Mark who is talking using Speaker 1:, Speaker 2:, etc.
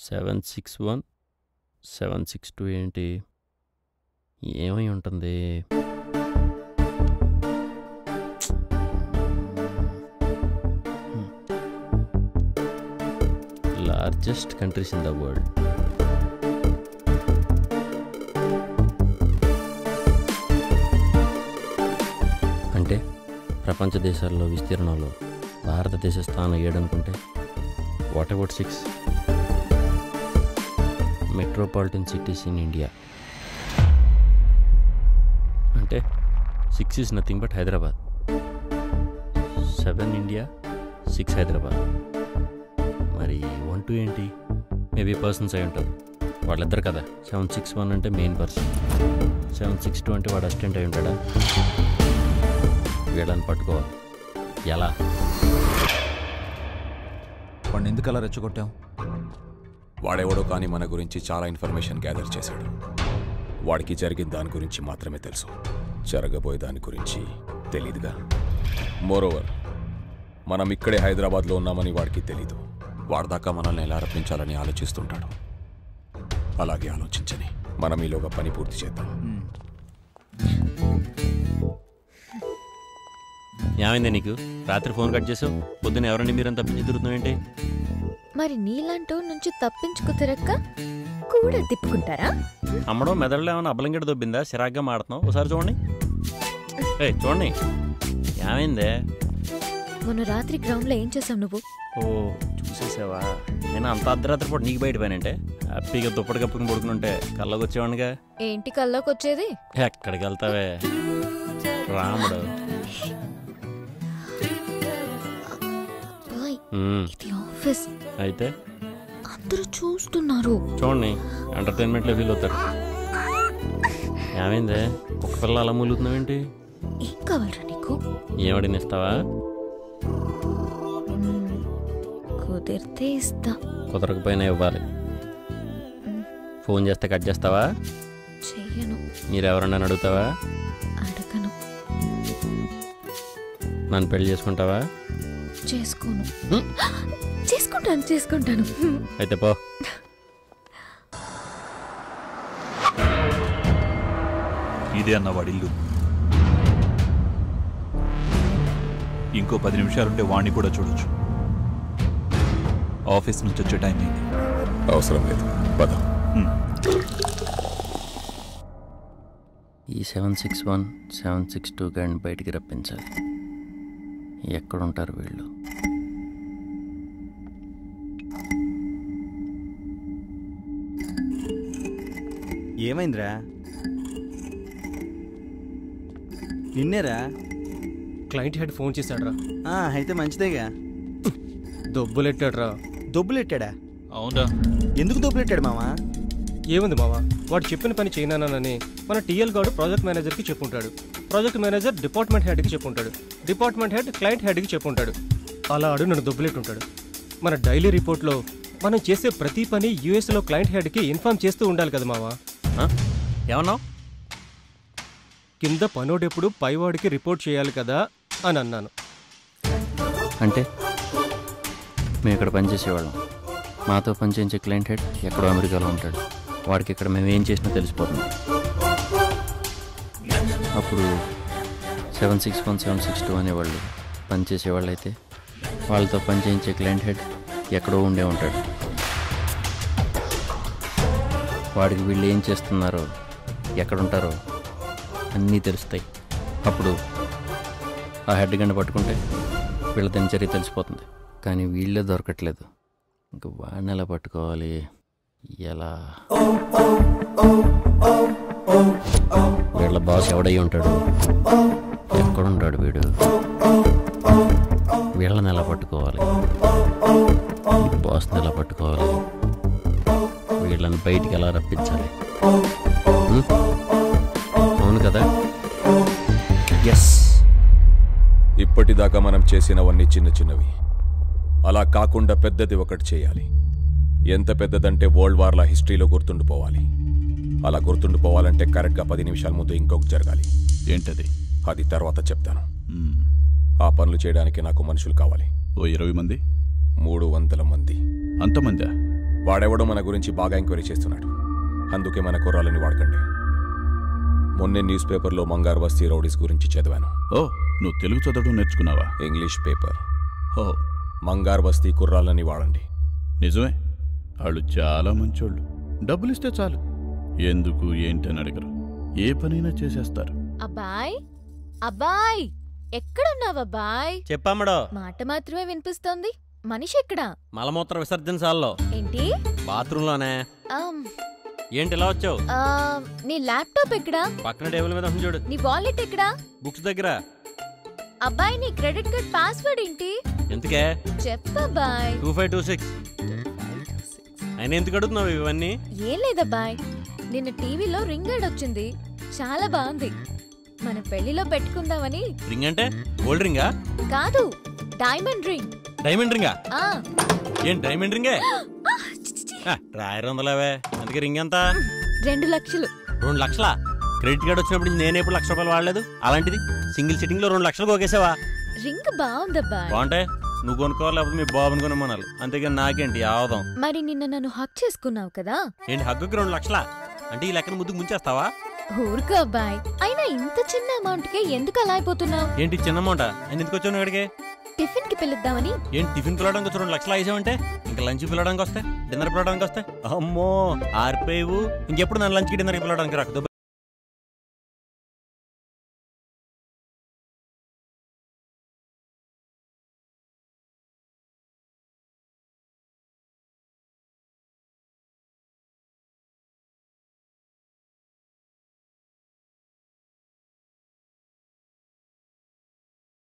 Speaker 1: Seven six one seven six two ఏంటి ఏమై ఉంటుంది largest countries in the world అంటే ప్రపంచ దేశాల్లో విస్తీర్ణంలో భారతదేశ స్థానం ఏడనుకుంటే what about six metropolitan cities in India అంటే six is nothing but Hyderabad seven India six Hyderabad మరి వన్ టూ ఏంటి మేబీ పర్సన్స్ అయి ఉంటారు వాళ్ళిద్దరు కదా సెవెన్ సిక్స్ వన్ అంటే main person seven six two అంటే వాడు అసిస్టెంట్ అయి ఉంటాడా వీళ్ళని పట్టుకోవాలి ఎలా
Speaker 2: వాడిని ఎందుకు అలా రెచ్చగొట్టాం
Speaker 3: వాడెవడో కానీ మన గురించి చాలా ఇన్ఫర్మేషన్ గ్యాదర్ చేశాడు వాడికి జరిగిన దాని గురించి మాత్రమే తెలుసు జరగబోయే దాని గురించి తెలీదుగా మోరోవర్ మనం ఇక్కడే హైదరాబాద్లో ఉన్నామని వాడికి తెలీదు వాడిదాకా మనల్ని ఎలా రప్పించాలని ఆలోచిస్తుంటాడు అలాగే ఆలోచించని మనం ఈలోగా పని పూర్తి చేద్దాం
Speaker 1: ఏమైంది నీకు రాత్రి ఫోన్ కట్ చేసావు పొద్దున ఎవరండి మీరంతా తప్పించి తిరుగుతున్నావు ఏంటి
Speaker 4: మరి నీలాంటో నుంచి తప్పించుకు తిరక్క కూడా తిప్పుకుంటారా
Speaker 1: అమ్మడం మెదడులో ఏమైనా అబ్బలంగడి దొబ్బిందా సిరాగ్గా మాడుతున్నావు ఒకసారి చూడండి ఏ చూడండి ఏమైందే
Speaker 4: మొన్న రాత్రి గ్రౌండ్ లో ఏం చేసావు నువ్వు
Speaker 1: ఓ చూసేసావా నేను అంత అర్ధరాత్రి పూట నీకు బయట పోయానంటే హ్యాపీగా దుప్పటి కప్పుకుని పడుకునుంటే కళ్ళకి వచ్చేవాడిగా
Speaker 4: ఏంటి కల్లోకి వచ్చేది
Speaker 1: ఎక్కడికి వెళ్తావే రాముడు
Speaker 4: బాయ్
Speaker 1: ఉమ్,
Speaker 4: ఇది ఆఫీస్
Speaker 1: అయితే
Speaker 4: అందరూ చూస్తున్నారు
Speaker 1: చూడండి ఎంటర్టైన్మెంట్లో ఫీల్ అవుతారు ఏమైందే ఒక పిల్ల అలా మూలుగుతున్నావేంటి
Speaker 4: ఏం కావాలరా నీకు
Speaker 1: ఏమడిని ఇస్తావా
Speaker 4: మ్మ్. కుదిరితే ఇస్తా
Speaker 1: కుదరకపోయినా ఇవ్వాలి ఫోన్ చేస్తే కట్ చేస్తావా
Speaker 4: చెయ్యను
Speaker 1: మీరెవరన్నా అడుగుతావా
Speaker 4: అడగను
Speaker 1: నన్ను పెళ్లి చేసుకుంటావా
Speaker 4: చేసుకోను చేసుకుంటాను చేసుకుంటాను
Speaker 1: అయితే పో
Speaker 2: ఇదే అన్న వాడి ఇల్లు ఇంకో పది నిమిషాలుంటే వాణ్ణి కూడా చూడొచ్చు ఆఫీస్ నుంచి వచ్చే టైం అయింది
Speaker 3: అవసరం లేదు పద
Speaker 1: ఈ seven six one seven six two గాడిని బయటికి రప్పించాలి ఎక్కడుంటారు వీళ్ళు
Speaker 5: ఏమైందిరా నిన్నేరా
Speaker 6: క్లయింట్ హెడ్ ఫోన్ చేశాడ్రా
Speaker 5: ఆ, అయితే మంచిదేగా
Speaker 6: దొబ్బులెట్టాడ్రా
Speaker 5: దొబ్బులెట్టాడా
Speaker 2: అవునా
Speaker 5: ఎందుకు దొబ్బులెట్టాడు మావా
Speaker 6: ఏముంది మావా వాడు చెప్పిన పని చేయనానని మన టీఎల్ గాడు ప్రాజెక్ట్ మేనేజర్కి చెప్పుంటాడు ప్రాజెక్ట్ మేనేజర్ డిపార్ట్మెంట్ హెడ్కి చెప్పుంటాడు డిపార్ట్మెంట్ హెడ్ క్లయింట్ హెడ్కి చెప్పుంటాడు అలా ఆడు నన్ను దొబ్బులెట్టుంటాడు మన డైలీ రిపోర్ట్లో మనం చేసే ప్రతి పని యూఎస్లో క్లయింట్ హెడ్కి ఇన్ఫార్మ్ చేస్తూ ఉండాలి కదా మావా
Speaker 1: ఆ? ఏమన్నావు
Speaker 6: కింద పనోడెప్పుడు పైవాడికి రిపోర్ట్ చేయాలి కదా అని అన్నాను
Speaker 1: అంటే మేము ఇక్కడ పనిచేసేవాళ్ళం మాతో పనిచేయించే క్లయింట్ హెడ్ ఎక్కడో అమెరికాలో ఉంటాడు వాడికి ఇక్కడ మేము ఏం చేసినా తెలిసిపోతుంది అప్పుడు seven six one seven six two అనేవాళ్ళు పనిచేసేవాళ్ళు అయితే వాళ్ళతో పనిచేయించే క్లయింట్ హెడ్ ఎక్కడో ఉండే ఉంటాడు వాడికి వీళ్ళు ఏం చేస్తున్నారో ఎక్కడుంటారో అన్నీ తెలుస్తాయి అప్పుడు ఆ హెడ్ గంట పట్టుకుంటే వీళ్ళ దినచర్య తెలిసిపోతుంది కానీ వీళ్ళే దొరకట్లేదు ఇంక వాడిని ఎలా పట్టుకోవాలి ఎలా వీళ్ళ బాస్ ఎవడై ఉంటాడు ఎక్కడుంటాడు వీడు వీళ్ళని ఎలా పట్టుకోవాలి బాస్ని ఎలా పట్టుకోవాలి వీళ్ళని బయటికి ఎలా రప్పించాలి ఉం? అవును కదా ఎస్
Speaker 3: ఇప్పటిదాకా మనం చేసినవన్నీ చిన్న చిన్నవి అలా కాకుండా పెద్దది ఒకటి చేయాలి ఎంత పెద్దదంటే వరల్డ్ వార్ల హిస్టరీలో గుర్తుండిపోవాలి అలా గుర్తుండిపోవాలంటే కరెక్ట్గా పది నిమిషాల ముందు ఇంకొకటి జరగాలి
Speaker 2: ఏంటది
Speaker 3: అది తర్వాత చెప్తాను
Speaker 2: మ్మ్.
Speaker 3: ఆ పనులు చేయడానికి నాకు మనుషులు కావాలి
Speaker 2: ఓ ఇరవై మంది
Speaker 3: మూడు వందల మంది
Speaker 2: అంతమందా
Speaker 3: వాడెవడో మన గురించి బాగా ఎంక్వైరీ చేస్తున్నాడు అందుకే మన కుర్రాలని వాడకండి మొన్నే న్యూస్ పేపర్లో మంగారు బస్తీ రౌడీస్ గురించి చదివాను
Speaker 2: ఓ నువ్వు తెలుగు చదవడం నేర్చుకున్నావా
Speaker 3: ఇంగ్లీష్ పేపర్
Speaker 2: ఓ
Speaker 3: మంగారు బస్తీ కుర్రాలని వాడండి
Speaker 2: నిజమే వాళ్ళు చాలా మంచోళ్ళు డబ్బులు ఇస్తే చాలు ఎందుకు ఏంటని అడగరు ఏ పనైనా చేసేస్తారు
Speaker 4: అబ్బాయ్ అబ్బాయ్ ఎక్కడున్నావు అబ్బాయ్
Speaker 1: చెప్పమ్మడో
Speaker 4: మాట మాత్రమే వినిపిస్తోంది మనిషి ఎక్కడా
Speaker 1: మలమూత్ర విసర్జనశాలలో
Speaker 4: ఏంటి
Speaker 1: బాత్రూంలోనే
Speaker 4: ఆమ్,
Speaker 1: ఏంటి ఇలా వచ్చావు
Speaker 4: ఆ, నీ ల్యాప్టాప్ ఎక్కడా
Speaker 1: పక్కన టేబుల్ మీద ఉంది చూడు
Speaker 4: నీ వాలెట్ ఎక్కడా
Speaker 1: బుక్స్ దగ్గర
Speaker 4: అబ్బాయి నీ క్రెడిట్ కార్డ్ పాస్వర్డ్ ఏంటి
Speaker 1: ఎందుకే
Speaker 4: చెప్పబ్బాయ్
Speaker 1: టూ ఫైవ్ టూ సిక్స్ ఆయన ఎందుకు అడుగుతున్నావు ఇవన్నీ
Speaker 4: ఏం లేదబ్బాయ్ నిన్న టీవీలో రింగ్ యాడ్ వచ్చింది చాలా బాగుంది మన పెళ్లిలో పెట్టుకుందామని
Speaker 1: రింగ్ అంటే గోల్డ్ రింగా
Speaker 4: కాదు డైమండ్ రింగ్
Speaker 1: డైమండ్ రింగా
Speaker 4: ఆ
Speaker 1: ఏం డైమండ్ రింగే
Speaker 4: ఆ, చి, చి, చి.
Speaker 1: రాయరు వందలవే అందుకే రింగ్ ఎంత
Speaker 4: రెండు లక్షలు
Speaker 1: రెండు లక్షలా క్రెడిట్ కార్డ్ వచ్చినప్పుడు నేను ఎప్పుడు లక్ష రూపాయలు వాడలేదు అలాంటిది సింగిల్ సిట్టింగ్ లో రెండు లక్షలు కోకేసావా
Speaker 4: రింగ్ బాగుందబ్బాయ్
Speaker 1: బాగుంటే నువ్వు కొనుక్కోవాలి లేకపోతే మీ బాబుని కొనమనాలి అంతేగాని నాకేంటి ఆవదాం
Speaker 4: మరి నిన్న నన్ను హక్ చేసుకున్నావు కదా
Speaker 1: ఏంటి హగ్గుకి రెండు లక్షలా అంటే ఈ లెక్కన ముద్దుకు ముంచేస్తావా
Speaker 4: ఊరుకో అబ్బాయ్ అయినా ఇంత చిన్న అమౌంట్ కే ఎందుకు అలా అయిపోతున్నావు
Speaker 1: ఏంటి చిన్న అమౌంట్ ఆయన ఎందుకు వచ్చావు ఇక్కడికి
Speaker 4: టిఫిన్ కి పిలుద్దామని
Speaker 1: ఏంటి టిఫిన్ పిలవడానికి వచ్చి రెండు లక్షలు వేసావంటే ఇంకా లంచ్ పిలవడానికి వస్తే డిన్నర్ పిలవడానికి వస్తే అమ్మో ఆరిపోయావు ఇంకెప్పుడు నన్ను లంచ్కి డిన్నర్కి పిలవడానికి రాకు